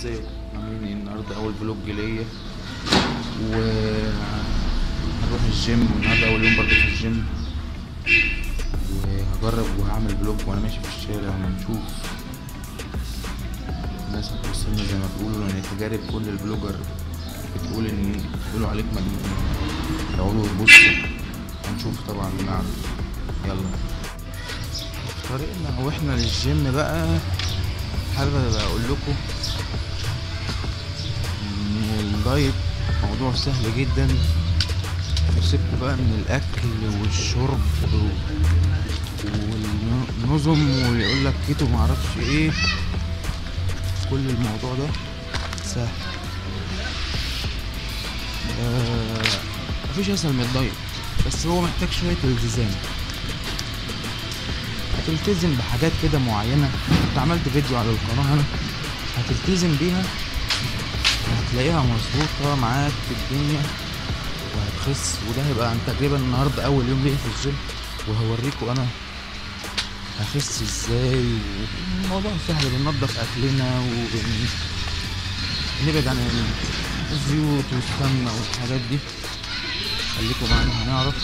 ازاي عاملين ايه النهارده اول فلوج ليا و هنروح الجيم والنهارده اول يوم برضه في الجيم وهجرب وهعمل فلوج وانا ماشي في الشارع ونشوف الناس هتوصلني زي ما بيقولوا لان تجارب كل البلوجر بتقول ان بيقولوا عليك مجنون يقعدوا يبصوا هنشوف طبعا ونعرف يلا في طريقنا واحنا للجيم بقى حابب ابقى اقول لكم ان الدايت موضوع سهل جدا وسيبكوا بقى من الاكل والشرب والنظم واللي يقول لك كيتو معرفش ايه كل الموضوع ده سهل آه مفيش اسهل من الدايت بس هو محتاج شويه التزام هتلتزم بحاجات كده معينة كنت عملت فيديو على القناة هنا هتلتزم بيها وهتلاقيها مظبوطة معاك في الدنيا وهتخس وده هيبقى عن تجربة النهاردة أول يوم ليا في الجيم وهوريكم أنا هخس ازاي الموضوع سهل بننضف أكلنا ونبعد عن الزيوت والسمنة والحاجات دي خليكم معانا هنعرف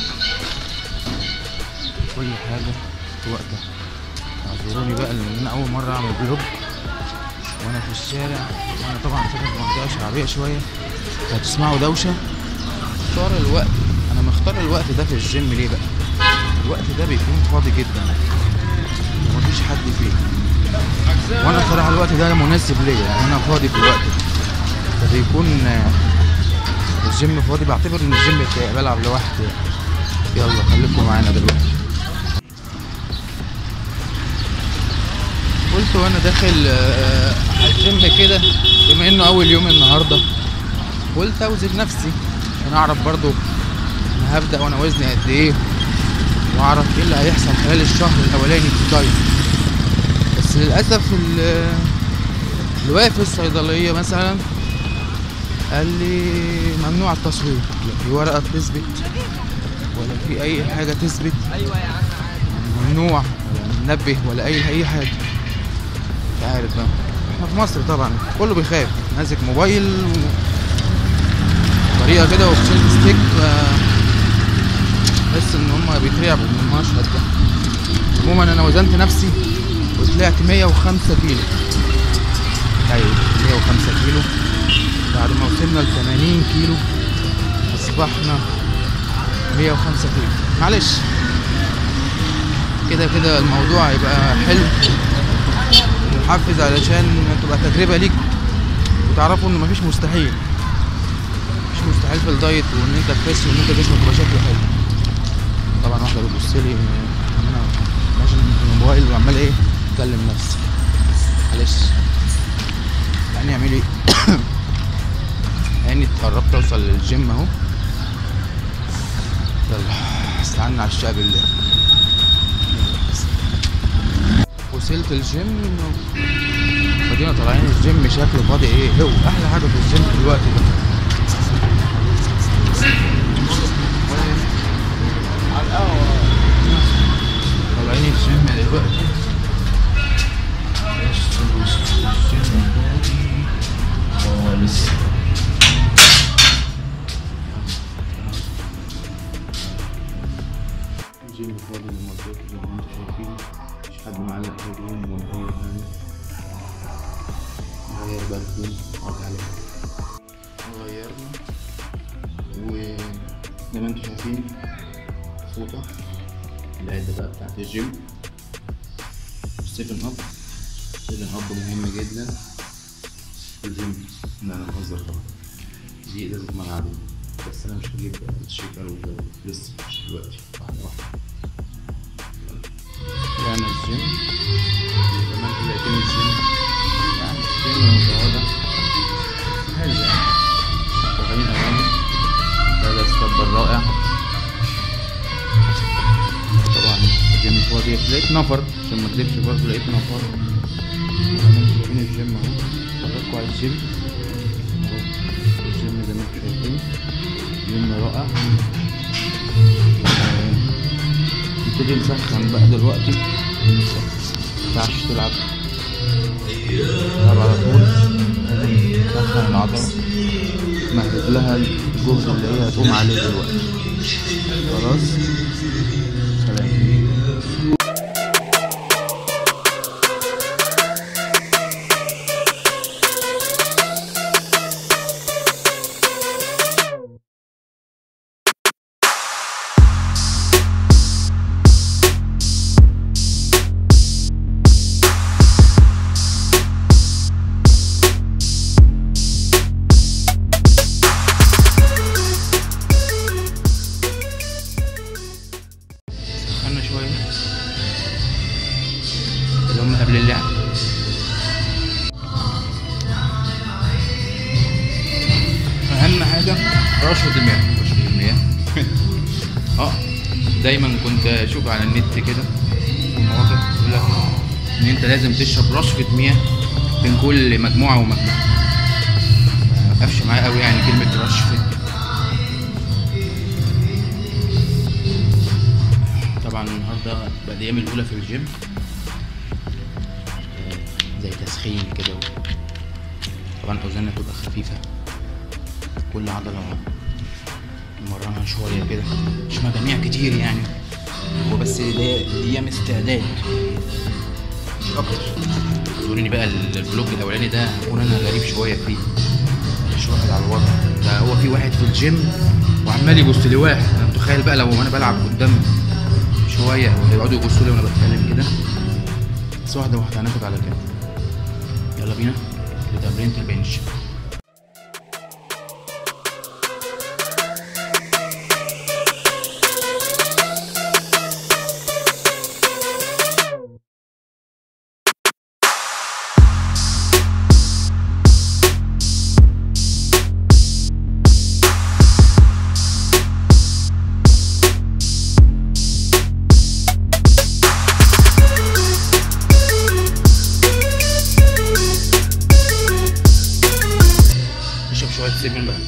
كل حاجة في وقتها اعذروني بقى لان انا اول مره اعمل فلوج وانا في الشارع وانا طبعا ساكن في منطقه شعبيه شويه هتسمعوا دوشه اختار الوقت انا مختار الوقت ده في الجيم ليه بقى الوقت ده بيكون فاضي جدا ومفيش حد فيه وانا بصراحه الوقت ده مناسب ليا يعني انا فاضي في الوقت ده فبيكون الجيم فاضي بعتبر ان الجيم بتاعي بلعب لوحدي يلا خليكم معانا دلوقتي قلت وانا داخل على الجيم كده بما انه اول يوم النهارده قلت اوزن نفسي عشان اعرف برضو انا هبدا وانا وزني قد ايه واعرف ايه اللي هيحصل خلال الشهر الاولاني في الدايت بس للاسف اللي واقف في الصيدليه مثلا قال لي ممنوع التصوير لا في ورقه تثبت ولا في اي حاجه تثبت ايوه يا عم ممنوع ولا منبه ولا اي اي حاجه مش عارف بقى احنا في مصر طبعا كله بيخاف ماسك موبايل و... طريقه كده وبتشيل ستيك تحس ان هما بيترعبوا من المشهد ده عموما انا وزنت نفسي وطلعت 105 كيلو ايوه 105 كيلو بعد ما وصلنا ل 80 كيلو اصبحنا 105 كيلو معلش كده كده الموضوع هيبقى حلو محفز علشان تبقى تجربه ليك وتعرفوا ان مفيش مستحيل مفيش مستحيل في الدايت وان انت تخس وان انت جسمك يبقى شكله حلو طبعا واحده بتبص لي انا ماشي في الموبايل وعمال ايه اكلم نفسي معلش يعني اعمل ايه يعني قربت اوصل للجيم اهو يلا استعنا على الشقه بالله وصلت الجيم ودينا طالعين الجيم شكله فاضي ايه هو احلى حاجه في الجيم في الوقت ده على القهوه طالعين الجيم دلوقتي بس الجيم فاضي خالص الجيم فاضي زي ما قلت لكم زي ما انتم شايفين مفيش حد معلق هدوم ولا اي حاجه نغير بقى الهدوم اقعد عليها غيرنا وزي ما انتم شايفين فوطه العده بقى بتاعت الجيم سيفن اب سيفن اب مهم جدا في الجيم لا انا بهزر طبعا دي ازازه ملعبي بس انا مش هجيب الشيكر لسه مش دلوقتي واحده واحده طلعنا الجيم زي ما انتم شايفين الجيم يعني الجيم متواضع حلو يعني شغالين اغاني هذا الصب الرائع طبعا الجيم فاضي لقيت نفر عشان ما اكذبش برضه لقيت نفر زي ما انتم شايفين الجيم اهو فرجكوا على الجيم اهو الجيم زي ما انتم شايفين جيم رائع نبتدي نسخن بقى دلوقتي مينفعش تلعب تلعب على طول لازم لها الجهد اللي هي هتقوم عليه دلوقتي خلاص سلام سخنا شوية اللي هم قبل اللعب أهم حاجة رشوة المياه رشوة المياه اه دايما كنت أشوف على النت كده في مواقع يقول لك إن أنت لازم تشرب رشفة مياه بين كل مجموعة ومجموعة مقفش معايا قوي يعني كلمة رشفة طبعا النهارده بقى الايام الاولى في الجيم آه، زي تسخين كده و- طبعا اوزاننا تبقى خفيفه كل عضله مرنها شويه كده مش مجاميع كتير يعني هو بس ده ايام استعداد مش اكتر زوروني بقى ال- الفلوج الاولاني ده هكون انا غريب شويه فيه مش واخد على الوضع ده هو في واحد في الجيم وعمال يبص لي واحد انا متخيل بقى لو انا بلعب قدام شويه هيقعدوا يبصوا لي وانا بتكلم كده بس واحده واحده هناخد على كده يلا بينا لتمرينة البنش نشرب شويه سيفن بقى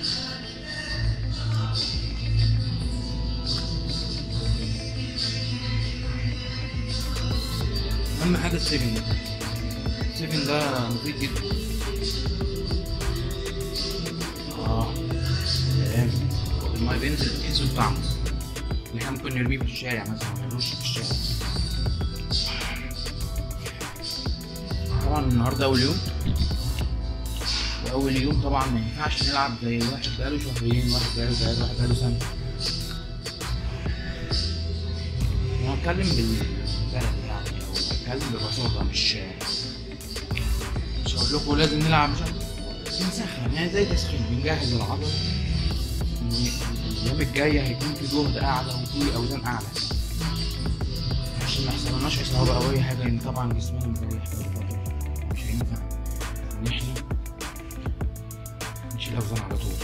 اهم حاجه السيفن ده السيفن ده مفيد جدا اه سلام الماء بينزل تحسه بطعمه اللي احنا ممكن نرميه في الشارع مثلا نرش في الشارع طبعا النهارده اول يوم واول يوم طبعا ما ينفعش نلعب زي واحد بقاله شهرين واحد بقاله ثلاثة واحد بقاله سنة انا هتكلم بالبلد يعني او هتكلم ببساطة مش مش هقول لكم لازم نلعب مش بنسخن يعني زي تسخين بنجهز العضلة إن الايام الجاية هيكون في جهد اعلى وفي اوزان اعلى عشان ما يحصلناش اصابة او اي حاجة لان طبعا جسمنا مريح بقاله فترة مش هينفع ان احنا نشيل اوزان على طول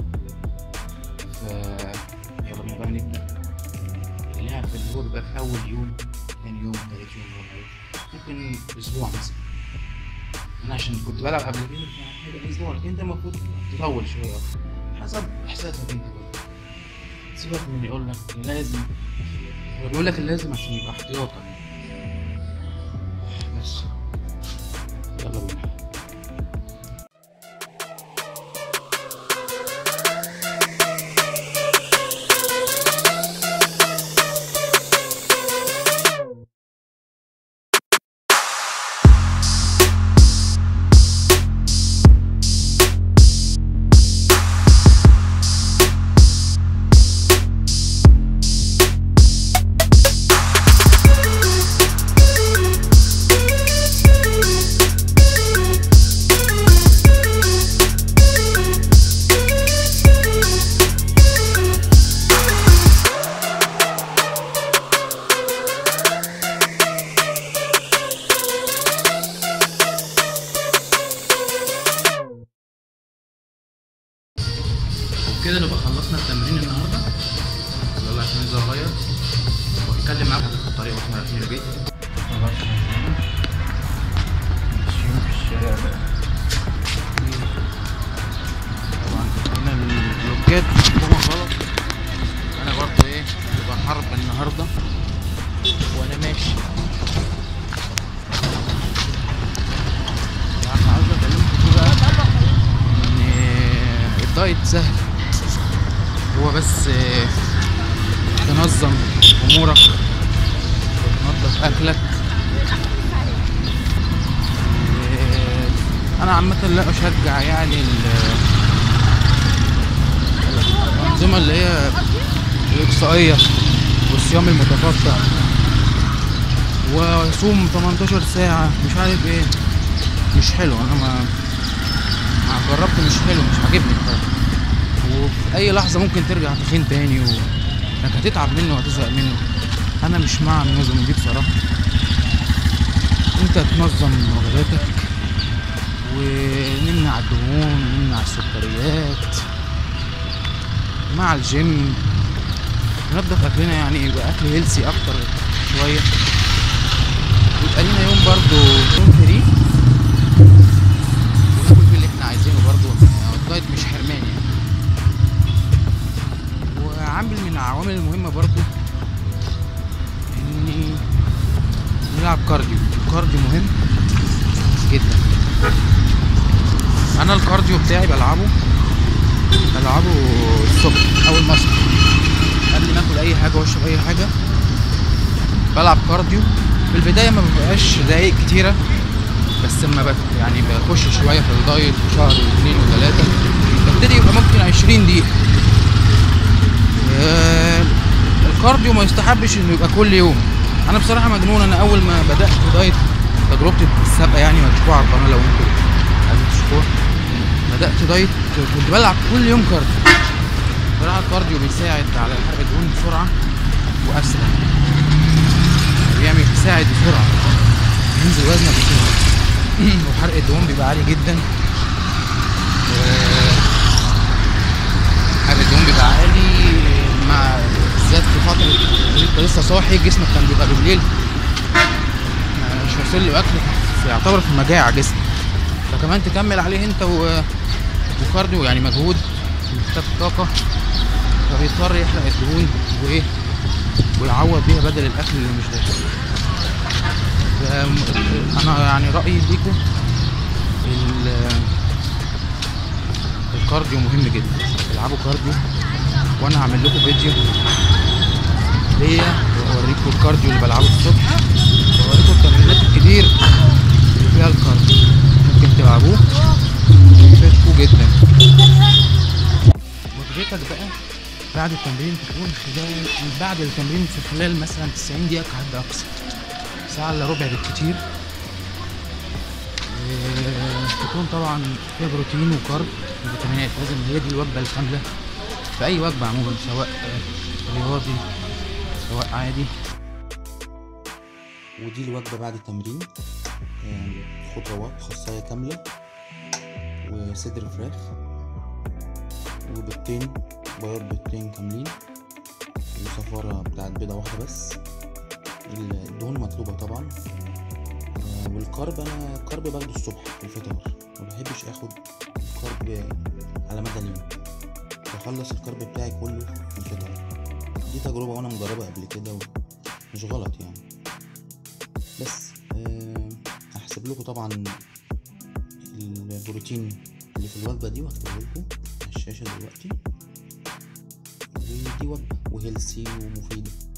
ف يلا بينا بقى نبدا اللعب اللي هو بيبقى في اول يوم تاني يوم تالت يوم رابع يوم ممكن اسبوع مثلا انا عشان كنت بلعب قبل كده فحاجه اسبوع لكن انت المفروض تطول شويه اكتر حسب احساسك انت برضه سيبك من يقول لك لازم هو بيقول لك اللازم عشان يبقى احتياطا بس يلا بينا وبكده نبقى خلصنا التمرين النهارده يلا عشان ننزل اغير واتكلم معاكم في الطريق واحنا رايحين البيت خلاص ماشيين في الشارع بقى طبعا هنا البلوكات مكتوبة غلط انا برضه ايه يبقى حرب النهارده وانا ماشي يعني عاوز اكلمكم فيه بقى ان الدايت سهل هو بس آه، تنظم امورك وتنظف اكلك آه، انا عامه لا اشجع يعني ال- الانظمه اللي هي الاقصائيه والصيام المتقطع وصوم 18 ساعه مش عارف ايه مش حلو انا ما ما جربت مش حلو مش عاجبني بصراحه وفي اي لحظه ممكن ترجع تخين تاني وانك هتتعب منه وهتزهق منه انا مش مع النظم دي بصراحه انت تنظم وجباتك ونمنع الدهون ونمنع السكريات مع الجيم ننضف اكلنا يعني يبقى اكل هيلسي اكتر شويه يبقى لينا يوم برضو يوم فري وناكل فيه اللي احنا عايزينه برضو يعني الدايت مش حرمان يعني وعامل من العوامل المهمة برضو اني نلعب كارديو الكارديو مهم جدا انا الكارديو بتاعي بلعبه بلعبه الصبح اول ما اصحى قبل ما اكل اي حاجه واشرب اي حاجه بلعب كارديو في البدايه ما بيبقاش دقايق كتيره بس لما بت يعني بخش شويه في الدايت شهر واثنين وثلاثه ببتدي يبقى ممكن 20 دقيقه آه، الكارديو ما يستحبش انه يبقى كل يوم انا بصراحه مجنون انا اول ما بدات دايت تجربتي السابقه يعني ما تشوفوها على القناه لو انتوا عايزين تشوفوها بدات دايت كنت بلعب كل يوم كارديو بصراحه الكارديو بيساعد على حرق الدهون بسرعه واسرع بيعمل بيساعد بسرعه ينزل وزنك بسرعه وحرق الدهون بيبقى عالي جدا و- حرق الدهون بيبقى عالي مع بالذات في فترة اللي انت لسه صاحي جسمك كان بيبقى بالليل ما- مش واصل له اكل يعتبر في مجاعة جسمك فكمان تكمل عليه انت و... وكارديو يعني مجهود محتاج طاقة فبيضطر يحرق الدهون وايه ويعوض بيها بدل الاكل اللي مش داخل فم- انا يعني رأيي ليكم ال- الكارديو مهم جدا العبوا كارديو وانا هعمل لكم فيديو ليا واوريكم الكارديو اللي بلعبه الصبح واوريكم التمرينات الكتير اللي فيها الكارديو ممكن تلعبوه يفيدكوا جدا وجبتك بقى بعد التمرين تكون خلال بعد التمرين في خلال مثلا 90 دقيقة كحد أقصى ساعة إلا ربع بالكتير آه، تكون طبعا فيها بروتين وكارب وفيتامينات لازم هي دي الوجبة الكاملة في أي وجبة عموما سواء آه، رياضي سواء عادي ودي الوجبة بعد التمرين آم، خضروات خاصية كاملة وصدر فراخ وبيضتين بياض بيضتين كاملين وصفارة بتاعت بيضة واحدة بس الدهون مطلوبة طبعا آه، والكارب أنا كارب باخده الصبح في الفطار ما بحبش اخد الكارب على مدى اليوم بخلص الكارب بتاعي كله في الفطار دي تجربة وانا مجربة قبل كده ومش غلط يعني بس آه، هحسب لكم طبعا البروتين اللي في الوجبه دي وهكتبه لكم على الشاشه دلوقتي ودي وجبه وهيلسي ومفيده